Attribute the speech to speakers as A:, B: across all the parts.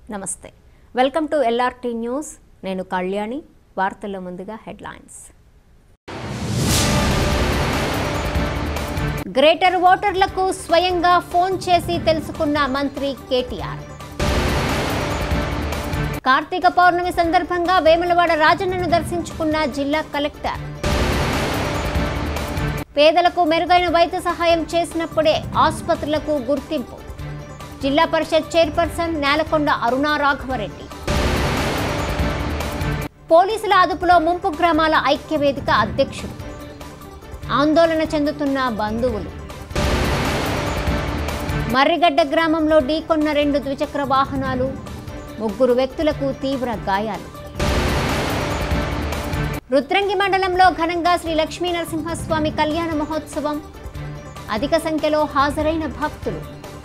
A: నమస్తే welcome to LRT news నేను కళ్యాణి వార్తల్లో ముందుగా హెడ్లైన్స్ గ్రేటర్ ఓటర్లకు స్వయంగా ఫోన్ చేసి తెలుసుకున్న మంత్రి కేటీఆర్ కార్తీక పౌర్ణమి సందర్భంగా వేములవాడ రాజన్నను దర్శించుకున్న జిల్లా కలెక్టర్ పేదలకు మెరుగైన వైద్య సహాయం చేసినప్పుడే ఆసుపత్రులకు గుర్తింపు జిల్లా పరిషత్ చైర్పర్సన్ నేలకొండ అరుణా రాఘవరెడ్డి పోలీసుల అదుపులో ముంపు గ్రామాల ఐక్యవేదిక అధ్యక్షుడు ఆందోళన చెందుతున్న బంధువులు మర్రిగడ్డ గ్రామంలో ఢీకొన్న రెండు ద్విచక్ర వాహనాలు ముగ్గురు వ్యక్తులకు తీవ్ర గాయాలు రుద్రంగి మండలంలో ఘనంగా శ్రీ లక్ష్మీ నరసింహస్వామి కళ్యాణ మహోత్సవం అధిక సంఖ్యలో హాజరైన భక్తులు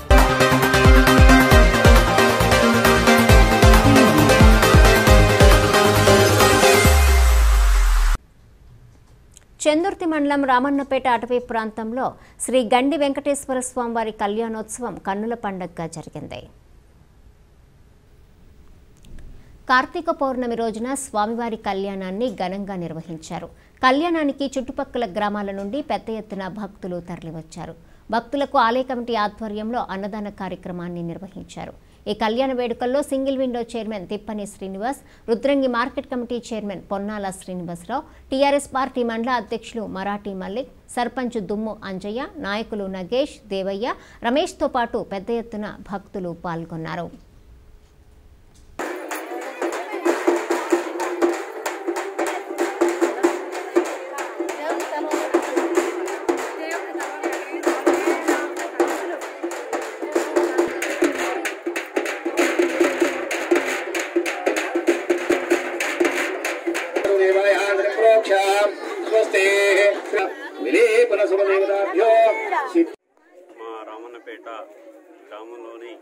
A: చందుర్తి మండలం రామన్నపేట అటవీ ప్రాంతంలో శ్రీ గండి వెంకటేశ్వర స్వామివారి కళ్యాణోత్సవం కన్నుల పండగగా జరిగింది కార్తీక పౌర్ణమి రోజున స్వామివారి కళ్యాణాన్ని ఘనంగా నిర్వహించారు కళ్యాణానికి చుట్టుపక్కల గ్రామాల నుండి పెద్ద ఎత్తున భక్తులు తరలివచ్చారు భక్తులకు ఆలయ కమిటీ ఆధ్వర్యంలో అన్నదాన కార్యక్రమాన్ని నిర్వహించారు ఈ కళ్యాణ వేడుకల్లో single window chairman Tippani Srinivas Rudrangi market committee chairman Ponnala Srinivasa Rao TRS party మండల అధ్యక్షులు మరాఠీ మల్లిక్ సర్పంచ్ దుమ్ము అంజయ్య నాయకులు నగేష్ దేవయ్య రమేష్తో పాటు పెద్ద ఎత్తున భక్తులు పాల్గొన్నారు
B: స్వస్తి విలేపన శుభదేవతాభ్యో
C: మా రామన్నపేట గ్రామంలోని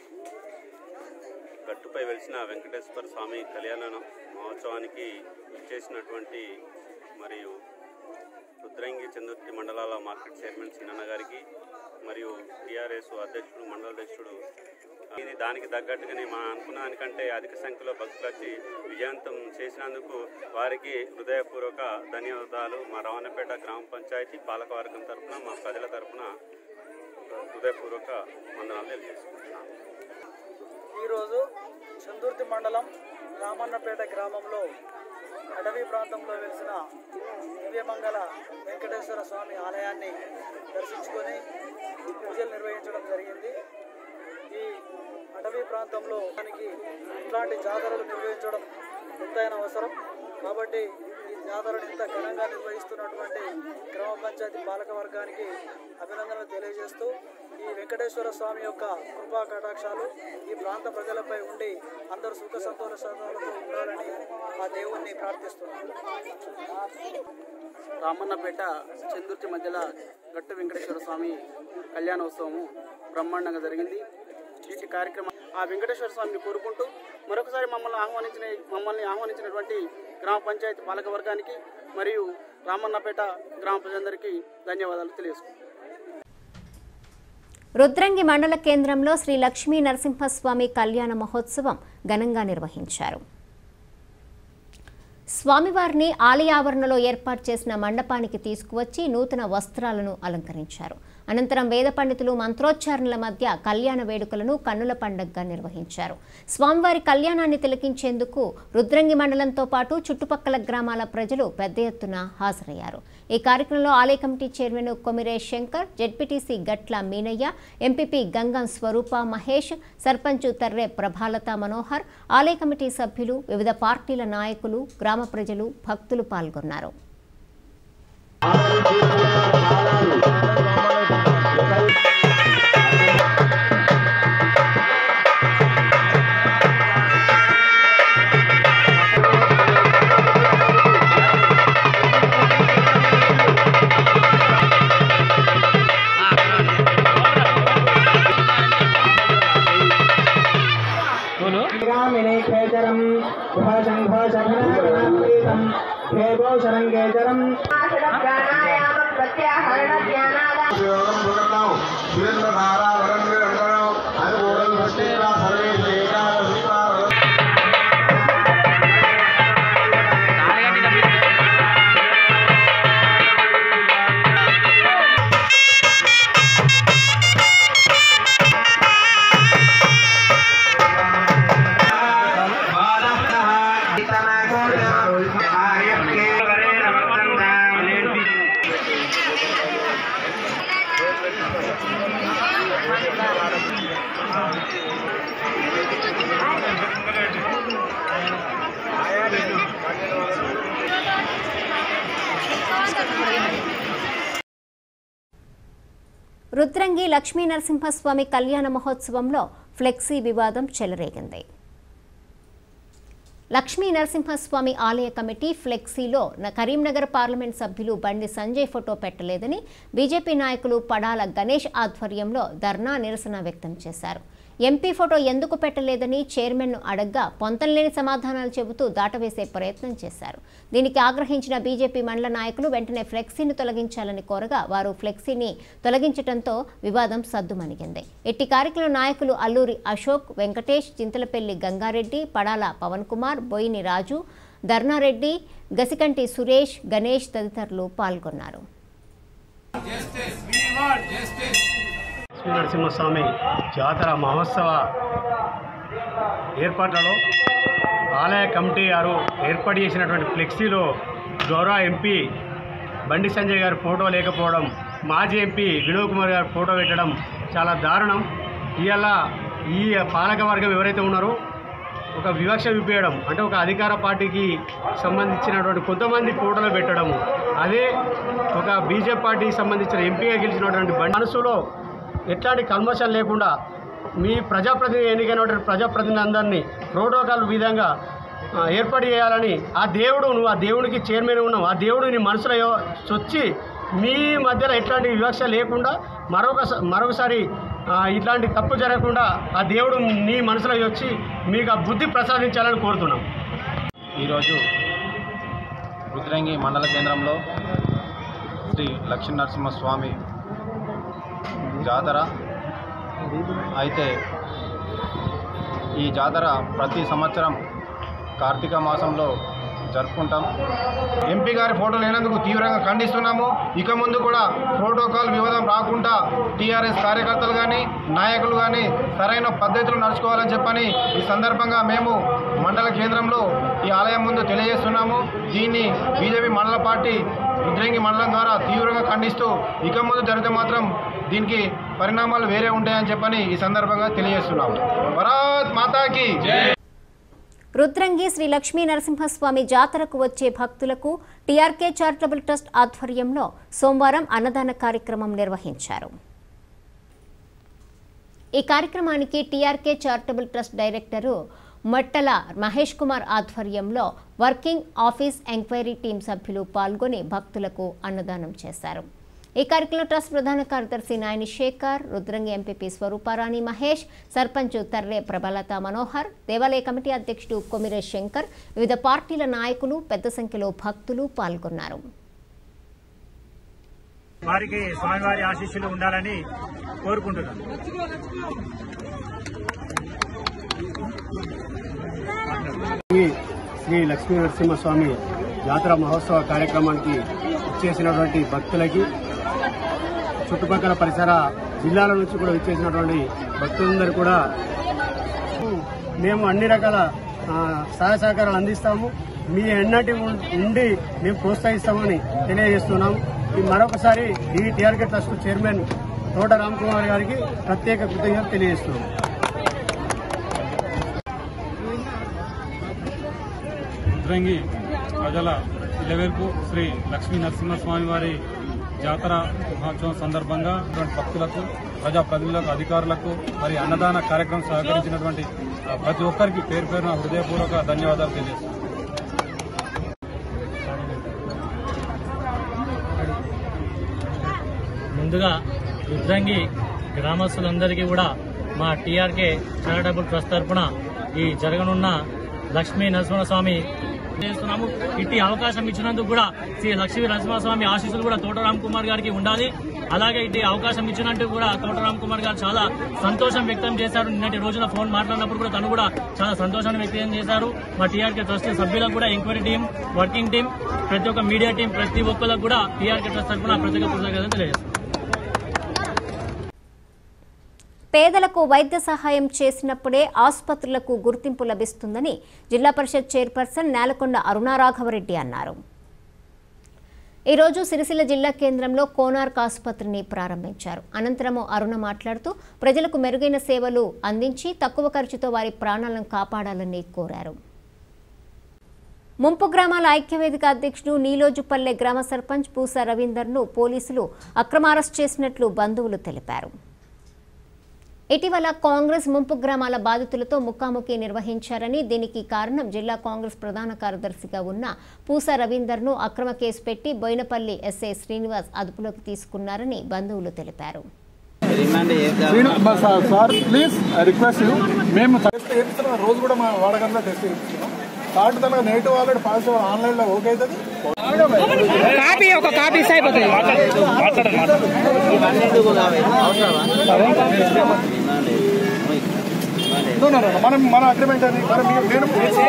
C: గట్టుపై వెలిసిన వెంకటేశ్వర స్వామి కళ్యాణ మహోత్సవానికి చేసినటువంటి మరియు రుద్రంగి చందుర్తి మండలాల మార్కెట్ చైర్మన్ సీనన్న గారికి మరియు టీఆర్ఎస్ అధ్యక్షుడు మండల అధ్యక్షుడు ఇది దానికి తగ్గట్టుగానే మా అనుకున్న దానికంటే అధిక సంఖ్యలో భక్తులు వచ్చి విజయవంతం చేసినందుకు వారికి హృదయపూర్వక ధన్యవాదాలు మా రావణపేట గ్రామ పంచాయతీ పాలకవర్గం తరఫున మా ప్రజల తరఫున హృదయపూర్వక వందనాలు తెలియజేసుకుంటున్నాను
D: ఈరోజు చందుర్తి మండలం రామన్నపేట గ్రామంలో అటవీ ప్రాంతంలో వెలిసిన దివ్యమంగళ వెంకటేశ్వర స్వామి ఆలయాన్ని దర్శించుకొని పూజలు నిర్వహించడం జరిగింది ఈ అటవీ ప్రాంతంలో మనకి ఇట్లాంటి జాతరలు నిర్వహించడం ఎంతైన అవసరం కాబట్టి ఈ జాతరను ఇంత ఘనంగా నిర్వహిస్తున్నటువంటి గ్రామ పంచాయతీ పాలక వర్గానికి అభినందనలు తెలియజేస్తూ ఈ వెంకటేశ్వర స్వామి యొక్క కృపా కటాక్షాలు ఈ ప్రాంత ప్రజలపై ఉండి అందరూ సుఖ సంతోషాలతో ఉండాలని ఆ దేవుణ్ణి ప్రార్థిస్తున్నాను
E: రామన్నపేట చందుర్తి మధ్యలో గట్టు వెంకటేశ్వర స్వామి కళ్యాణోత్సవము బ్రహ్మాండంగా జరిగింది వీటి కార్యక్రమం ఆ వెంకటేశ్వర స్వామిని కోరుకుంటూ మరొకసారి మమ్మల్ని ఆహ్వానించిన మమ్మల్ని ఆహ్వానించినటువంటి గ్రామ పంచాయతీ పాలక వర్గానికి మరియు రామన్నపేట గ్రామ ప్రజలందరికీ ధన్యవాదాలు తెలియజేసుకుంటున్నాను
A: రుద్రంగి మండల కేంద్రంలో శ్రీ లక్ష్మీ నరసింహస్వామి కళ్యాణ మహోత్సవం ఘనంగా నిర్వహించారు స్వామివారిని ఆలయ ఆవరణలో ఏర్పాటు చేసిన మండపానికి తీసుకువచ్చి నూతన వస్త్రాలను అలంకరించారు అనంతరం వేద పండితులు మంత్రోచ్చారణల మధ్య కళ్యాణ వేడుకలను కన్నుల పండగగా నిర్వహించారు స్వామివారి కళ్యాణాన్ని తిలకించేందుకు రుద్రంగి మండలంతో పాటు చుట్టుపక్కల గ్రామాల ప్రజలు పెద్ద ఎత్తున హాజరయ్యారు ఈ కార్యక్రమంలో ఆలయ committee chairman Komire Shankar ZPTC Gatla Meenaiah MPP Gangam Swaroopa Mahesh sarpanch Tarre Prabhalatha Manohar ఆలయ కమిటీ సభ్యులు వివిధ పార్టీల నాయకులు గ్రామ ప్రజలు భక్తులు పాల్గొన్నారు
B: రామినేశ్వరం శంఘోషం భేగోశరంగేచరం
F: ప్రాణాయామ ప్రత్యాహరణ ధ్యానాల
B: యోగం భుగం సురేంద్ర ధారా వరం అనుకూలం సర్వే
A: రుద్రంగి లక్ష్మీ నరసింహస్వామి కళ్యాణ మహోత్సవంలో ఫ్లెక్సీ వివాదం చెలరేగింది లక్ష్మీ నరసింహస్వామి ఆలయ కమిటీ ఫ్లెక్సీలో న- కరీంనగర్ పార్లమెంట్ సభ్యులు బండి సంజయ్ ఫోటో పెట్టలేదని బీజేపీ నాయకులు పడాల గణేష్ ఆధ్వర్యంలో ధర్నా నిరసన వ్యక్తం చేశారు ఎంపీ ఫోటో ఎందుకు పెట్టలేదని చైర్మన్ను అడగ్గా పొంతనలేని సమాధానాలు చెబుతూ దాటవేసే ప్రయత్నం చేశారు దీనికి ఆగ్రహించిన బీజేపీ మండల నాయకులు వెంటనే ఫ్లెక్సీని తొలగించాలని కోరగా వారు ఫ్లెక్సీని తొలగించడంతో వివాదం సద్దుమణిగింది ఎట్టి కార్యక్రమ నాయకులు అల్లూరి అశోక్ వెంకటేష్ చింతలపల్లి గంగారెడ్డి పడాల పవన్ కుమార్ బోయిని రాజు ధర్నారెడ్డి గసికంటి సురేష్ గణేష్ తదితరులు పాల్గొన్నారు
G: లక్ష్మీ నరసింహస్వామి జాతర మహోత్సవ ఏర్పాట్లలో ఆలయ కమిటీ గారు ఏర్పాటు చేసినటువంటి ఫ్లెక్సీలో గౌరవ ఎంపీ బండి సంజయ్ గారి ఫోటో లేకపోవడం మాజీ ఎంపీ వినోద్ కుమార్ గారి ఫోటో పెట్టడం చాలా దారుణం ఇవాళ ఈ పాలక వర్గం ఎవరైతే ఉన్నారో ఒక వివక్ష విప్పేయడం అంటే ఒక అధికార పార్టీకి సంబంధించినటువంటి కొంతమంది ఫోటోలు పెట్టడము అదే ఒక బీజేపీ పార్టీకి సంబంధించిన ఎంపీగా గెలిచినటువంటి బండి మనసులో ఎట్లాంటి కల్మషాలు లేకుండా మీ ప్రజాప్రతినిధి ఎన్నికైనటువంటి ప్రజాప్రతినిధి అందరినీ ప్రోటోకాల్ విధంగా ఆ, ఏర్పాటు చేయాలని ఆ దేవుడు నువ్వు ఆ దేవునికి చైర్మన్ ఉన్నావు ఆ దేవుడు నీ మనసులో ఎవ- చొచ్చి మీ మధ్యలో ఎట్లాంటి వివక్ష లేకుండా మరొక మరొకసారి ఆ, ఇట్లాంటి తప్పు జరగకుండా ఆ దేవుడు నీ మనసులో వచ్చి మీకు ఆ బుద్ధి ప్రసాదించాలని కోరుతున్నాం
H: ఈరోజు రుద్రంగి మండల కేంద్రంలో శ్రీ లక్ష్మీ నరసింహస్వామి జాతర అయితే ఈ జాతర ప్రతి సంవత్సరం కార్తీక మాసంలో జరుపుకుంటాం ఎంపీ గారి ఫోటో లేనందుకు తీవ్రంగా ఖండిస్తున్నాము ఇక ముందు కూడా ప్రోటోకాల్ వివాదం రాకుండా టీఆర్ఎస్ కార్యకర్తలు కానీ నాయకులు కానీ సరైన పద్ధతిలో నడుచుకోవాలని చెప్పని ఈ సందర్భంగా మేము మండల కేంద్రంలో ఈ ఆలయం ముందు తెలియజేస్తున్నాము దీన్ని బీజేపీ మండల పార్టీ రుద్రంగి మండలం ద్వారా తీవ్రంగా ఖండిస్తూ ఇక ముందు జరిగితే మాత్రం దీనికి పరిణామాలు వేరే ఉంటాయని చెప్పని ఈ సందర్భంగా తెలియజేస్తున్నాము భరత్ మాతాకి
A: రుద్రంగి శ్రీ లక్ష్మీ నరసింహస్వామి జాతరకు వచ్చే భక్తులకు టీఆర్కే చారిటబుల్ ట్రస్ట్ ఆధ్వర్యంలో సోమవారం అన్నదాన కార్యక్రమం నిర్వహించారు ఈ కార్యక్రమానికి TRK charitable trust director Mattala Mahesh Kumar ఆధ్వర్యంలో వర్కింగ్ ఆఫీస్ ఎంక్వైరీ టీం సభ్యులు పాల్గొని భక్తులకు అన్నదానం చేశారు ఈ కార్యక్రమంలో ట్రస్ట్ ప్రధాన కార్యదర్శి నాయని శేఖర్ రుద్రంగి ఎంపీపీ స్వరూపారాణి మహేష్ సర్పంచ్ తర్రే ప్రభలత మనోహర్ దేవాలయ కమిటీ అధ్యక్షుడు కొమిరే శంకర్ వివిధ పార్టీల నాయకులు పెద్ద సంఖ్యలో భక్తులు పాల్గొన్నారు
I: వారికి స్వామివారి ఆశీస్సులు ఉండాలని కోరుకుంటున్నాను
G: ఈ శ్రీ లక్ష్మీ నరసింహస్వామి జాతర మహోత్సవ కార్యక్రమానికి ఇచ్చేసినటువంటి భక్తులకి చుట్టుపక్కల పరిసర జిల్లాల నుంచి కూడా ఇచ్చేసినటువంటి భక్తులందరూ కూడా మేము అన్ని రకాల ఆ, సహాయ సహకారాలు అందిస్తాము మీ ఎన్నటి ఉం- ఉండి మేము ప్రోత్సహిస్తామని తెలియజేస్తున్నాం ఈ మరొకసారి ఈ టీఆర్కే ట్రస్ట్ చైర్మన్ తోట రామ్ కుమార్ గారికి ప్రత్యేక కృతజ్ఞతలు తెలియజేస్తున్నాం
I: రుద్రంగి ప్రజల ఇలవేల్పు శ్రీ లక్ష్మీ నరసింహస్వామి వారి జాతర మహోత్సవం సందర్భంగా ఇటువంటి భక్తులకు ప్రజాప్రతినిధులకు అధికారులకు మరి అన్నదాన కార్యక్రమం సహకరించినటువంటి ఆ, ప్రతి ఒక్కరికి పేరు పేరున హృదయపూర్వక ధన్యవాదాలు తెలియజేస్తున్నాను
J: ముందుగా రుద్రంగి గ్రామస్తులందరికీ కూడా మా టీఆర్కే చారిటబుల్ ట్రస్ట్ తరఫున ఈ జరగనున్న లక్ష్మీ నరసింహస్వామి చేస్తున్నాము ఇట్టి అవకాశం ఇచ్చినందుకు కూడా శ్రీ లక్ష్మీ నరసింహస్వామి ఆశీస్సులు కూడా తోటరామ్ కుమార్ గారికి ఉండాలి అలాగే ఇట్టి అవకాశం ఇచ్చినట్టు కూడా తోటరామ్ కుమార్ గారు చాలా సంతోషం వ్యక్తం చేశారు నిన్నటి రోజున ఫోన్ మాట్లాడినప్పుడు కూడా తను కూడా చాలా సంతోషాన్ని వ్యక్తం చేశారు మా టీఆర్కే ట్రస్ట్ సభ్యులకు కూడా ఎంక్వైరీ టీం వర్కింగ్ టీం ప్రతి ఒక్క మీడియా టీం ప్రతి ఒక్కరికి కూడా టీఆర్కే ట్రస్ట్ తరఫున ప్రత్యేక కృతజ్ఞతలు తెలియజేస్తాం
A: పేదలకు వైద్య సహాయం చేసినప్పుడే ఆసుపత్రులకు గుర్తింపు లభిస్తుందని జిల్లా పరిషత్ చైర్పర్సన్ నేలకొండ అరుణారాఘవరెడ్డి అన్నారు ఈరోజు సిరిసిల్ల జిల్లా కేంద్రంలో కోనార్క్ ఆసుపత్రిని ప్రారంభించారు అనంతరము అరుణ మాట్లాడుతూ ప్రజలకు మెరుగైన సేవలు అందించి తక్కువ ఖర్చుతో వారి ప్రాణాలను కాపాడాలని కోరారు ముంపు గ్రామాల ఐక్యవేదిక అధ్యక్షుడు నీలోజుపల్లె గ్రామ సర్పంచ్ పూసా రవీందర్ను పోలీసులు అక్రమ అరెస్ట్ చేసినట్లు బంధువులు తెలిపారు ఇటీవల కాంగ్రెస్ ముంపు గ్రామాల బాధితులతో ముఖాముఖి నిర్వహించారని దీనికి కారణం జిల్లా కాంగ్రెస్ ప్రధాన కార్యదర్శిగా ఉన్న పూసా రవీందర్ను అక్రమ కేసు పెట్టి బోయినపల్లి ఎస్ఐ శ్రీనివాస్ అదుపులోకి తీసుకున్నారని బంధువులు తెలిపారు
K: sir sir please I request you మేము టెస్ట్ చేస్తున్నాం రోజు కూడా మా వాడకంలో టెస్ట్ చేస్తున్నాం కార్డు తనగా నెగిటివ్ ఆల్రెడీ పాజిటివ్ ఆన్లైన్ లో ఓకే అవుతుంది
L: కాపీ ఒక కాపీ అయిపోతుంది
K: మనం మన అగ్రిమెంట్ అది మరి మీరు- నేను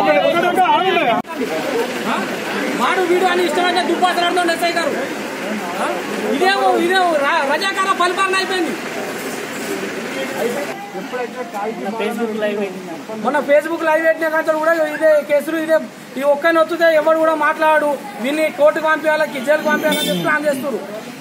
L: మాడు వీడు అని ఇష్టమైన దుబ్బాసలాడుతుంది ఎస్ఐ గారు ఆ? ఇదేమో ఇదేమో రా- రజాకార పరిపాలన అయిపోయింది మొన్న ఫేస్బుక్ లైవ్ పెట్టిన కాంతో కూడా ఇదే కేసులు ఇదే ఈ ఒక్కని వస్తుందే ఎవరు కూడా మాట్లాడు వీళ్ళని కోర్టుకు పంపించాలి జైలుకు పంపించాలని చెప్పి ప్లాన్ చేస్తున్నారు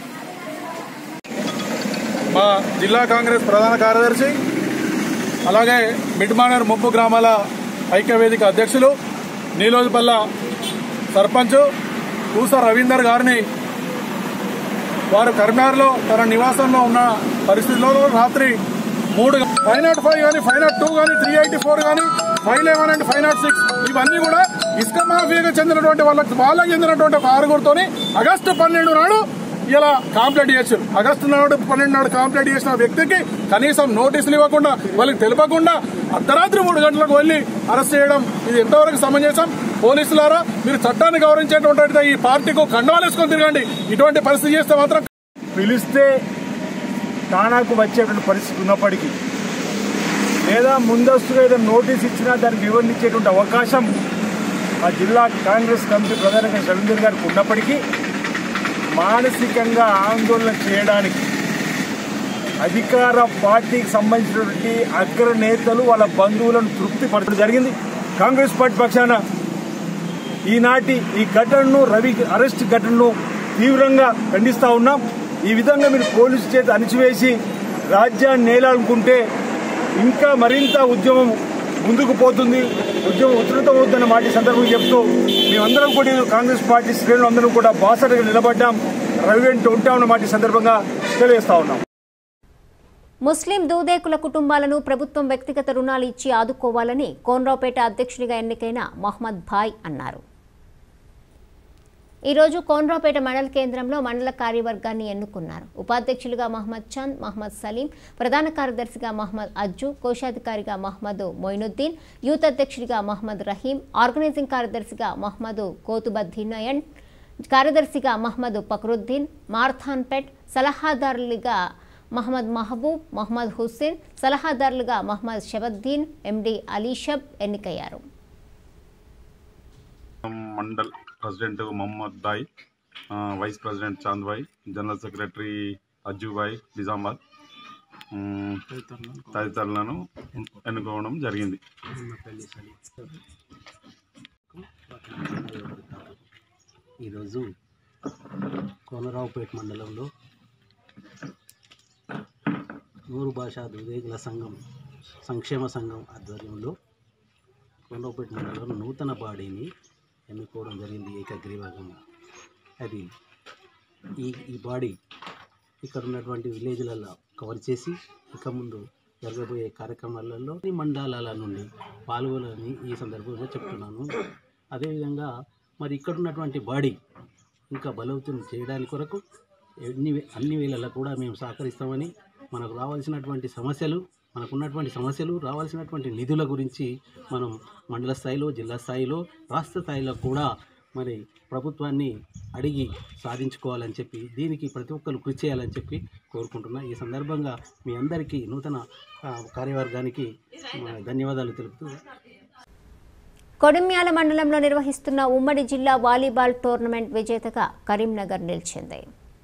K: మా జిల్లా కాంగ్రెస్ ప్రధాన కార్యదర్శి అలాగే మిడ్మానర్ ముప్పు గ్రామాల ఐక్యవేదిక అధ్యక్షులు నీలోజుపల్ల సర్పంచ్ పూస రవీందర్ గారిని వారు కరీంనగర్లో తన నివాసంలో ఉన్న పరిస్థితిలో రాత్రి మూడు ఫైవ్ నాట్ ఫైవ్ కానీ ఫైవ్ నాట్ టూ కానీ త్రీ ఎయిటీ ఫోర్ కానీ five eleven and five nought six ఇవన్నీ కూడా ఇసుక మాఫియాకి చెందినటువంటి వాళ్ళకి వాళ్ళకి చెందినటువంటి ఒక ఆరుగురితోని ఆగస్టు పన్నెండు నాడు ఇలా కాంప్లైంట్ చేయొచ్చు ఆగస్టు నాడు పన్నెండు నాడు కాంప్లైంట్ చేసిన వ్యక్తికి కనీసం నోటీసులు ఇవ్వకుండా వాళ్ళకి తెలియకుండా అర్ధరాత్రి మూడు గంటలకు వెళ్లి అరెస్ట్ చేయడం ఇది ఎంతవరకు సమంజసం పోలీసులారా మీరు చట్టాన్ని గౌరవించేటువంటి ఈ పార్టీకు కండవాలేసుకొని తిరగండి ఇటువంటి పరిస్థితి చేస్తే మాత్రం
M: పిలిస్తే తానాకు వచ్చేటువంటి పరిస్థితి ఉన్నప్పటికీ లేదా ముందస్తుగా ఏదైనా నోటీస్ ఇచ్చినా దానికి వివరించేటువంటి అవకాశం ఆ జిల్లా కాంగ్రెస్ కమిటీ ప్రధానంగా రవీందర్ గారికి ఉన్నప్పటికీ మానసికంగా ఆందోళన చేయడానికి అధికార పార్టీకి సంబంధించినటువంటి అగ్ర నేతలు వాళ్ళ బంధువులను తృప్తిపరచడం జరిగింది కాంగ్రెస్ పార్టీ పక్షాన ఈనాటి ఈ ఘటనను రవి అరెస్ట్ ఘటనను తీవ్రంగా ఖండిస్తా ఉన్నాం ఈ విధంగా మీరు పోలీసు చేత అణిచివేసి రాజ్యాన్ని నేలాలనుకుంటే ఇంకా మరింత ఉద్యమం ముందుకు పోతుంది ఉద్యమం ఉధృతమవుతున్న మాట ఈ సందర్భంగా చెప్తూ మేమందరం కూడా ఈ కాంగ్రెస్ పార్టీ శ్రేణులు అందరం కూడా బాసటగా నిలబడ్డాం రవి వెంట ఉంటామన్న మాట ఈ సందర్భంగా తెలియజేస్తా ఉన్నాం
A: ముస్లిం దూదేకుల కుటుంబాలను ప్రభుత్వం వ్యక్తిగత రుణాలు ఇచ్చి ఆదుకోవాలని కోన్రావుపేట అధ్యక్షుడిగా ఎన్నికైన మహమ్మద్ భాయ్ అన్నారు ఈరోజు కోన్రావుపేట మండల కేంద్రంలో మండల కార్యవర్గాన్ని ఎన్నుకున్నారు ఉపాధ్యక్షులుగా మహమ్మద్ చంద్ మహమ్మద్ సలీం ప్రధాన కార్యదర్శిగా మహమ్మద్ అజ్జు కోశాధికారిగా మహమ్మద్ మొయినుద్దీన్ యూత్ అధ్యక్షుడిగా మహమ్మద్ రహీం ఆర్గనైజింగ్ కార్యదర్శిగా మహమ్మద్ కోతుబద్దీనయన్ కార్యదర్శిగా మహమ్మద్ ఫక్రుద్దీన్ మార్థాన్పేట్ సలహాదారులుగా మహమ్మద్ మహబూబ్ మహమ్మద్ హుస్సేన్ సలహాదారులుగా మహమ్మద్ షబద్దీన్ ఎండి అలీషబ్ ఎన్నికయ్యారు
N: మండల్ ప్రెసిడెంట్ మొహమ్మద్ దాయ్ ఆ, vice president Chand bhai general secretary Ajju bhai Nizamabad ఉమ్, తదితరులను ఎన్నుకోవడం జరిగింది
O: ఈరోజు కోనరావుపేట మండలంలో నూరు భాషా దుర్వేగుల సంఘం సంక్షేమ సంఘం ఆధ్వర్యంలో కోనరావుపేట మండలంలో నూతన బాడీని ఎన్నుకోవడం జరిగింది ఏకగ్రీవంగా అది ఈ ఈ బాడీ ఇక్కడ ఉన్నటువంటి విలేజ్లలో కవర్ చేసి ఇక ముందు జరగబోయే కార్యక్రమాలలో ఈ మండలాల నుండి పాల్గొనాలని ఈ సందర్భంగా చెప్తున్నాను అదేవిధంగా మరి ఇక్కడ ఉన్నటువంటి బాడీ ఇంకా బలోపేతం చేయడానికి కొరకు ఎన్ని వే- అన్ని వేళల్లో కూడా మేము సహకరిస్తామని మనకు రావాల్సినటువంటి సమస్యలు మనకున్నటువంటి సమస్యలు రావాల్సినటువంటి నిధుల గురించి మనం మండల స్థాయిలో జిల్లా స్థాయిలో రాష్ట్ర స్థాయిలో కూడా మరి ప్రభుత్వాన్ని అడిగి సాధించుకోవాలని చెప్పి దీనికి ప్రతి ఒక్కరు కృషి చేయాలని చెప్పి కోరుకుంటున్నా ఈ సందర్భంగా మీ అందరికీ నూతన ఆ, కార్యవర్గానికి ఆ, ధన్యవాదాలు తెలుపుతూ
A: కొడిమ్యాల మండలంలో నిర్వహిస్తున్న ఉమ్మడి జిల్లా వాలీబాల్ టోర్నమెంట్ విజేతగా కరీంనగర్ నిలిచింది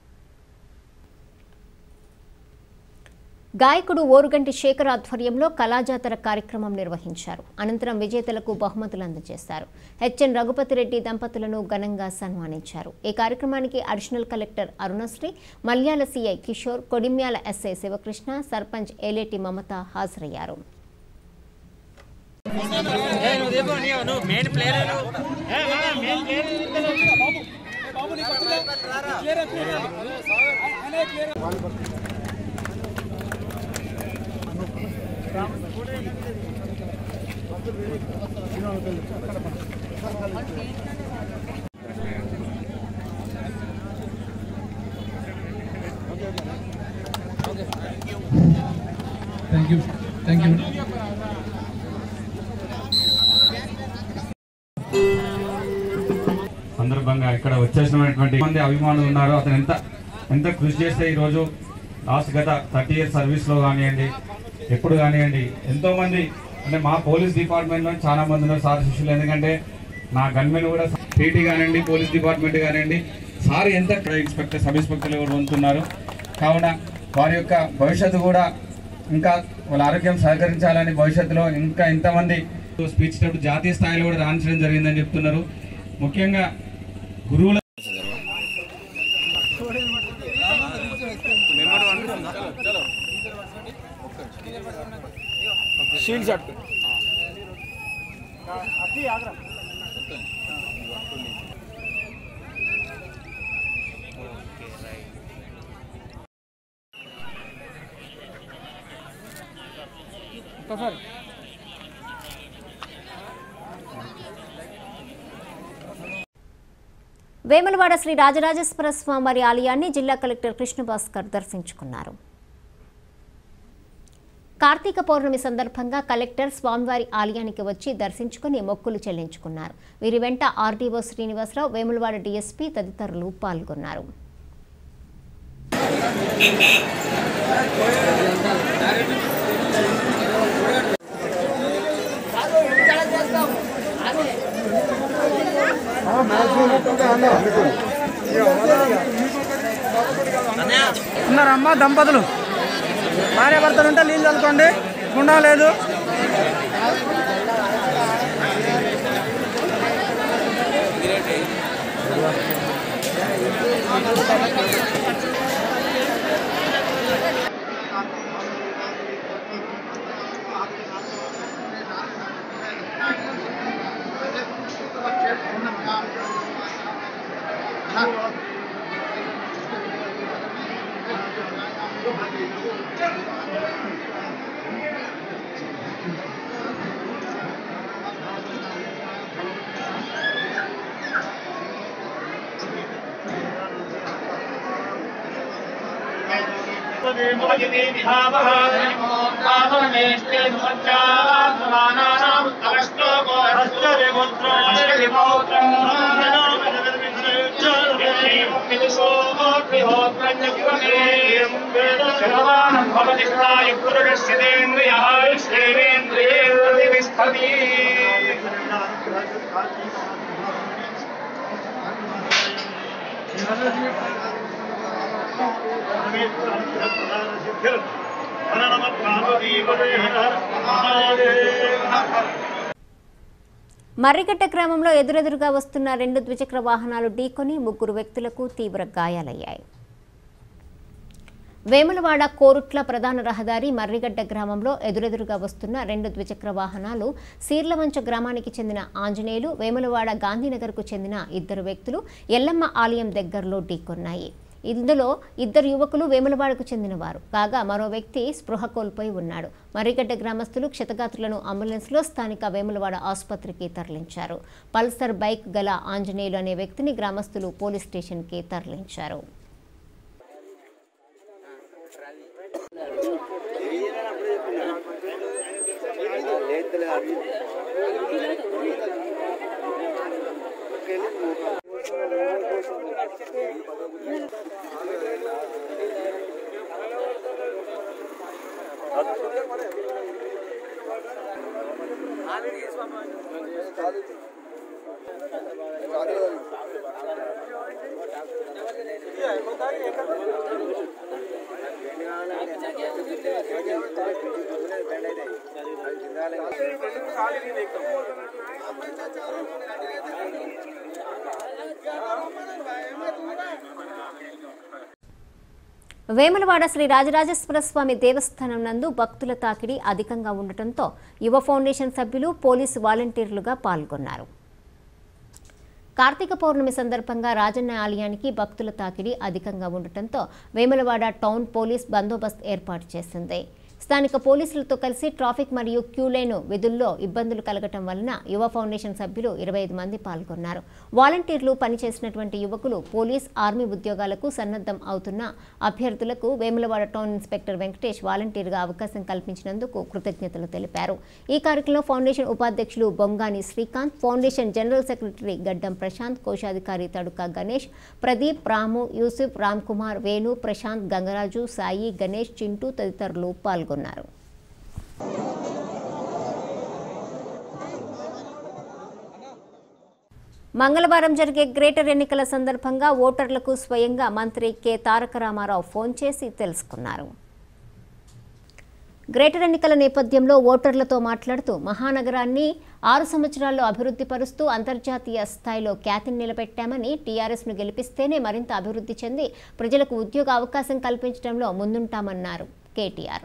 A: గాయకుడు ఓరుగంటి శేఖర్ ఆధ్వర్యంలో కళాజాతర కార్యక్రమం నిర్వహించారు అనంతరం విజేతలకు బహుమతులు అందజేశారు హెచ్ఎన్ రఘుపతిరెడ్డి దంపతులను ఘనంగా సన్మానించారు ఈ కార్యక్రమానికి additional collector Arunasri Mallial CI Kishore Kodimial SI Shivakrishna sarpanch Eleti Mamatha హాజరయ్యారు
J: నువ్వు main player
P: thank you thank you
Q: సందర్భంగా ఇక్కడ వచ్చేసినటువంటి మంది అభిమానులు ఉన్నారు అతను ఎంత ఎంత కృషి చేస్తే ఈరోజు లాస్ట్ గత థర్టీ ఇయర్స్ సర్వీస్లో కానివ్వండి ఎప్పుడు కానివ్వండి ఎంతో మంది అంటే మా పోలీస్ డిపార్ట్మెంట్లో చాలా మంది ఉన్నారు సార్ శిష్యులు ఎందుకంటే నా గన్మెన్ కూడా పీటీ కానివ్వండి పోలీస్ డిపార్ట్మెంట్ కానివ్వండి సార్ ఎంత ఇన్స్పెక్టర్ సబ్ ఇన్స్పెక్టర్లు కూడా పొందుతున్నారు కావున వారి యొక్క భవిష్యత్తు కూడా ఇంకా వాళ్ళ ఆరోగ్యం సహకరించాలని భవిష్యత్తులో ఇంకా ఇంతమంది స్పీచ్ ఇచ్చినప్పుడు జాతీయ స్థాయిలో కూడా రాణించడం జరిగిందని చెప్తున్నారు ముఖ్యంగా గురువుల
R: shield shot
L: sir
A: Vemulawada Sri Rajarajeshwara స్వామివారి ఆలయాన్ని జిల్లా కలెక్టర్ కృష్ణభాస్కర్ దర్శించుకున్నారు కార్తీక పౌర్ణమి సందర్భంగా కలెక్టర్ స్వామివారి ఆలయానికి వచ్చి దర్శించుకుని మొక్కులు చెల్లించుకున్నారు వీరి వెంట ఆర్డీఓ శ్రీనివాసరావు వేములవాడ డీఎస్పీ తదితరులు పాల్గొన్నారు
L: ఉన్నారమ్మా దంపతులు భార్య భర్తలు ఉంటే నీళ్ళు చల్లుకోండి గుండా లేదు మర్రిగడ్డ గ్రామంలో ఎదురెదురుగా వస్తున్న రెండు ద్విచక్ర వాహనాలు ఢీకొని ముగ్గురు వ్యక్తులకు తీవ్ర గాయాలయ్యాయి వేములవాడ కోరుట్ల ప్రధాన రహదారి మర్రిగడ్డ గ్రామంలో ఎదురెదురుగా వస్తున్న రెండు ద్విచక్ర వాహనాలు సీర్లవంచ గ్రామానికి చెందిన ఆంజనేయులు వేములవాడ గాంధీనగర్కు చెందిన ఇద్దరు వ్యక్తులు ఎల్లమ్మ ఆలయం దగ్గరలో ఢీకొన్నాయి ఇందులో ఇద్దరు యువకులు వేములవాడకు చెందినవారు కాగా మరో వ్యక్తి స్పృహ కోల్పోయి ఉన్నాడు మర్రిగడ్డ గ్రామస్తులు క్షతగాత్రులను అంబులెన్స్లో స్థానిక వేములవాడ ఆసుపత్రికి తరలించారు పల్సర్ బైక్ గల ఆంజనేయులు అనే వ్యక్తిని గ్రామస్తులు పోలీస్ స్టేషన్కి తరలించారు
A: వేములవాడ శ్రీ రాజరాజేశ్వర స్వామి దేవస్థానం నందు భక్తుల తాకిడి అధికంగా ఉండటంతో యువ ఫౌండేషన్ సభ్యులు పోలీసు వాలంటీర్లుగా పాల్గొన్నారు కార్తీక పౌర్ణమి సందర్భంగా రాజన్న ఆలయానికి భక్తుల తాకిడి అధికంగా ఉండటంతో వేములవాడ టౌన్ పోలీస్ బందోబస్తు ఏర్పాటు చేసింది స్థానిక పోలీసులతో కలిసి ట్రాఫిక్ మరియు క్యూ లైన్ విధుల్లో ఇబ్బందులు కలగటం వలన యువ ఫౌండేషన్ సభ్యులు ఇరవై ఐదు మంది పాల్గొన్నారు వాలంటీర్లు పనిచేసినటువంటి యువకులు పోలీస్ ఆర్మీ ఉద్యోగాలకు సన్నద్ధం అవుతున్న అభ్యర్థులకు వేములవాడ టౌన్ ఇన్స్పెక్టర్ వెంకటేష్ వాలంటీర్గా అవకాశం కల్పించినందుకు కృతజ్ఞతలు తెలిపారు ఈ కార్యక్రమంలో ఫౌండేషన్ ఉపాధ్యక్షులు Bongani Srikanth foundation general secretary Gaddam Prashanth కోశాధికారి తడుక గణేష్ ప్రదీప్ రాము యూసుఫ్ రామ్ కుమార్ వేణు ప్రశాంత్ గంగరాజు సాయి గణేష్ చింటూ తదితరులు పాల్గొన్నారు మంగళవారం జరిగే గ్రేటర్ ఎన్నికల సందర్భంగా ఓటర్లకు స్వయంగా మంత్రి కె తారక రామారావు ఫోన్ చేసి తెలుసుకున్నారు గ్రేటర్ ఎన్నికల నేపథ్యంలో ఓటర్లతో మాట్లాడుతూ మహానగరాన్ని ఆరు సంవత్సరాల్లో అభివృద్ధి పరుస్తూ అంతర్జాతీయ స్థాయిలో ఖ్యాతిని నిలబెట్టామని టీఆర్ఎస్ను గెలిపిస్తేనే మరింత అభివృద్ధి చెంది ప్రజలకు ఉద్యోగ అవకాశం కల్పించడంలో ముందుంటామన్నారు కేటీఆర్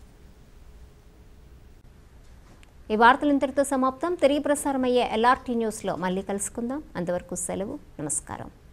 A: ఈ వార్తలు ఇంతటితో సమాప్తం తిరిగి ప్రసారమయ్యే ఎల్ఆర్టీ న్యూస్లో మళ్ళీ కలుసుకుందాం అంతవరకు సెలవు నమస్కారం